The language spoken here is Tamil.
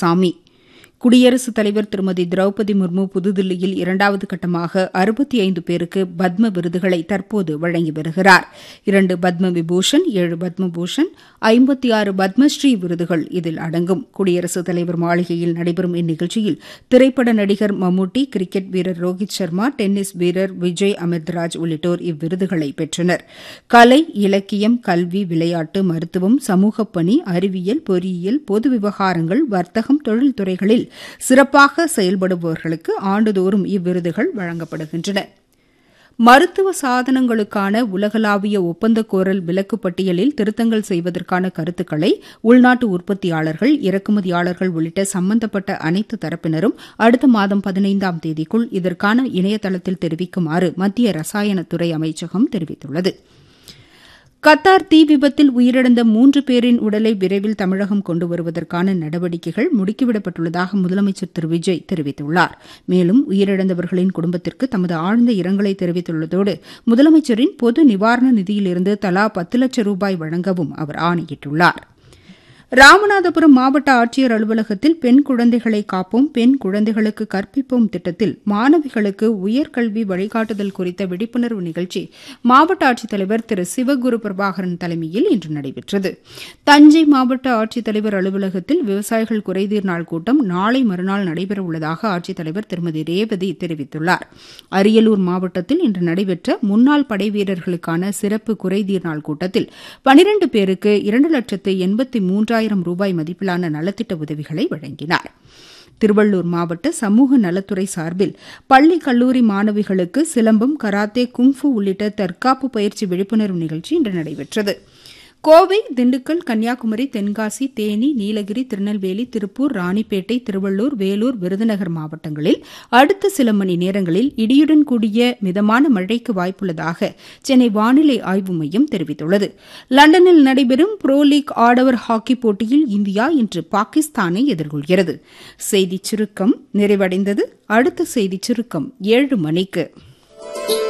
துரைசாமி குடியரசுத் தலைவர் திருமதி திரௌபதி முர்மு புதுதில்லியில் இரண்டாவது கட்டமாக அறுபத்தி ஐந்து பேருக்கு பத்ம விருதுகளை தற்போது வழங்கி வருகிறார் இரண்டு பத்ம விபூஷன் ஏழு பத்ம பூஷன் ஐம்பத்தி ஆறு பத்மஸ்ரீ விருதுகள் இதில் அடங்கும் குடியரசுத் தலைவர் மாளிகையில் நடைபெறும் இந்நிகழ்ச்சியில் திரைப்பட நடிகர் மம்முட்டி கிரிக்கெட் வீரர் ரோஹித் சர்மா டென்னிஸ் வீரர் விஜய் அமிர்தராஜ் உள்ளிட்டோர் இவ்விருதுகளை பெற்றனர் கலை இலக்கியம் கல்வி விளையாட்டு மருத்துவம் சமூகப் பணி அறிவியல் பொறியியல் பொது விவகாரங்கள் வர்த்தகம் தொழில்துறைகளில் சிறப்பாக செயல்படுபவர்களுக்கு ஆண்டுதோறும் இவ்விருதுகள் வழங்கப்படுகின்றன மருத்துவ சாதனங்களுக்கான உலகளாவிய ஒப்பந்த கோரல் விலக்கு பட்டியலில் திருத்தங்கள் செய்வதற்கான கருத்துக்களை உள்நாட்டு உற்பத்தியாளர்கள் இறக்குமதியாளர்கள் உள்ளிட்ட சம்பந்தப்பட்ட அனைத்து தரப்பினரும் அடுத்த மாதம் பதினைந்தாம் தேதிக்குள் இதற்கான இணையதளத்தில் தெரிவிக்குமாறு மத்திய ரசாயனத்துறை அமைச்சகம் தெரிவித்துள்ளது கத்தார் தீ விபத்தில் உயிரிழந்த மூன்று பேரின் உடலை விரைவில் தமிழகம் கொண்டு வருவதற்கான நடவடிக்கைகள் முடுக்கிவிடப்பட்டுள்ளதாக முதலமைச்சர் திரு விஜய் தெரிவித்துள்ளார் மேலும் உயிரிழந்தவர்களின் குடும்பத்திற்கு தமது ஆழ்ந்த இரங்கலை தெரிவித்துள்ளதோடு முதலமைச்சரின் பொது நிவாரண நிதியிலிருந்து தலா பத்து லட்சம் ரூபாய் வழங்கவும் அவர் ஆணையிட்டுள்ளார் ராமநாதபுரம் மாவட்ட ஆட்சியர் அலுவலகத்தில் பெண் குழந்தைகளை காப்போம் பெண் குழந்தைகளுக்கு கற்பிப்போம் திட்டத்தில் மாணவிகளுக்கு உயர்கல்வி வழிகாட்டுதல் குறித்த விழிப்புணர்வு நிகழ்ச்சி மாவட்ட ஆட்சித்தலைவர் திரு சிவகுரு பிரபாகரன் தலைமையில் இன்று நடைபெற்றது தஞ்சை மாவட்ட ஆட்சித்தலைவர் அலுவலகத்தில் விவசாயிகள் குறைதீர் நாள் கூட்டம் நாளை மறுநாள் நடைபெறவுள்ளதாக ஆட்சித்தலைவர் திருமதி ரேவதி தெரிவித்துள்ளார் அரியலூர் மாவட்டத்தில் இன்று நடைபெற்ற முன்னாள் படை வீரர்களுக்கான சிறப்பு குறைதீர் நாள் கூட்டத்தில் பனிரண்டு பேருக்கு இரண்டு லட்சத்து எண்பத்தி மூன்றாயிரம் ஆயிரம் ரூபாய் மதிப்பிலான நலத்திட்ட உதவிகளை வழங்கினார் திருவள்ளூர் மாவட்ட சமூக நலத்துறை சார்பில் பள்ளி கல்லூரி மாணவிகளுக்கு சிலம்பம் கராத்தே குங்ஃபு உள்ளிட்ட தற்காப்பு பயிற்சி விழிப்புணர்வு நிகழ்ச்சி இன்று நடைபெற்றது கோவை திண்டுக்கல் கன்னியாகுமரி தென்காசி தேனி நீலகிரி திருநெல்வேலி திருப்பூர் ராணிப்பேட்டை திருவள்ளூர் வேலூர் விருதுநகர் மாவட்டங்களில் அடுத்த சில மணி நேரங்களில் இடியுடன் கூடிய மிதமான மழைக்கு வாய்ப்புள்ளதாக சென்னை வானிலை ஆய்வு மையம் தெரிவித்துள்ளது லண்டனில் நடைபெறும் புரோ லீக் ஆடவர் ஹாக்கி போட்டியில் இந்தியா இன்று பாகிஸ்தானை எதிர்கொள்கிறது செய்திச் சுருக்கம் நிறைவடைந்தது அடுத்த செய்திச் சுருக்கம் ஏழு மணிக்கு